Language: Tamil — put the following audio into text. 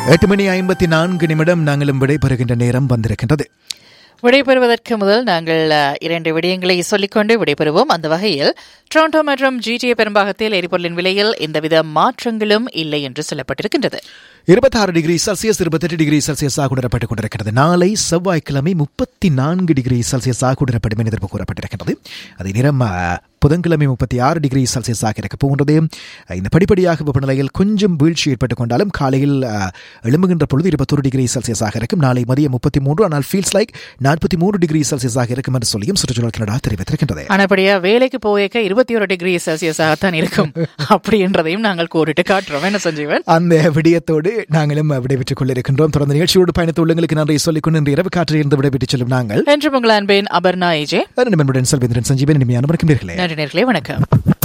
எட்டு மணி ஐம்பத்தி நான்கு நிமிடம் நாங்களும் விடைபெறுகின்ற நேரம் வந்திருக்கின்றது விடைபெறுவதற்கு முதல் நாங்கள் அஹ், இரண்டு விடயங்களை சொல்லிக்கொண்டு விடைபெறுவோம் அந்த வகையில் டொரண்டோ மற்றும் ஜிடிஏ பெரும்பாகத்தில் எரிபொருளின் விலையில் எந்தவித மாற்றங்களும் இல்லை என்று சொல்லப்பட்டிருக்கின்றது இருபத்தாறு டிகிரி செல்சியஸ் இருபத்தெட்டு டிகிரி செல்சியஸாக உணரப்பட்டுக் கொண்டிருக்கிறது நாளை செவ்வாய்க்கிழமை முப்பத்தி நான்கு டிகிரி செல்சியஸாக உணரப்படும் என எதிர்ப்பு கூறப்பட்டிருக்கிறது அதே நேரம் ஆ, புதன்கிழமை முப்பத்தி ஆறு டிகிரி செல்சியஸாக இருக்க போகின்றது இந்த படிப்படியாக வெப்பநிலையில் கொஞ்சம் வீழ்ச்சி ஏற்பட்டுக் கொண்டாலும் காலையில் ஆ, எழும்புகின்ற பொழுது இருபத்தொரு டிகிரி செல்சியஸாக இருக்கும் நாளை மதியம் முப்பத்தி மூன்று ஆனால் ஃபீல்ஸ் லைக் நாற்பத்தி மூன்று டிகிரி செல்சியஸாக இருக்கும் என்று சொல்லியும் சுற்றுச்சூழல் கனடா தெரிவித்திருக்கின்றது ஆனபடியா வேலைக்கு போயக்க இருபத்தி ஒரு டிகிரி செல்சியஸாகத்தான் இருக்கும் அப்படின்றதையும் நாங்கள் கோரிட்டு காட்டுறோம் என்ன சஞ்சீவன் அந்த விடயத்தோடு நாங்களும் விடைபெற்றுக் கொண்டிருக்கின்றோம் தொடர்ந்து நிகழ்ச்சியோடு பயணித்த உள்ளங்களுக்கு நன்றி சொல்லிக்கொண்டு இன்று இரவு காற்றில் இருந்து விடைபெற்றுச் செல்லும் நாங்கள் என்று உங்கள் அன்பேன் அபர்ணா ஏஜே நண்பனுடன் செல்வேந்திரன் சஞ்சீவன் இனிமையான வணக்கம் நேர்களே நன்றி நேர்களே வணக்கம்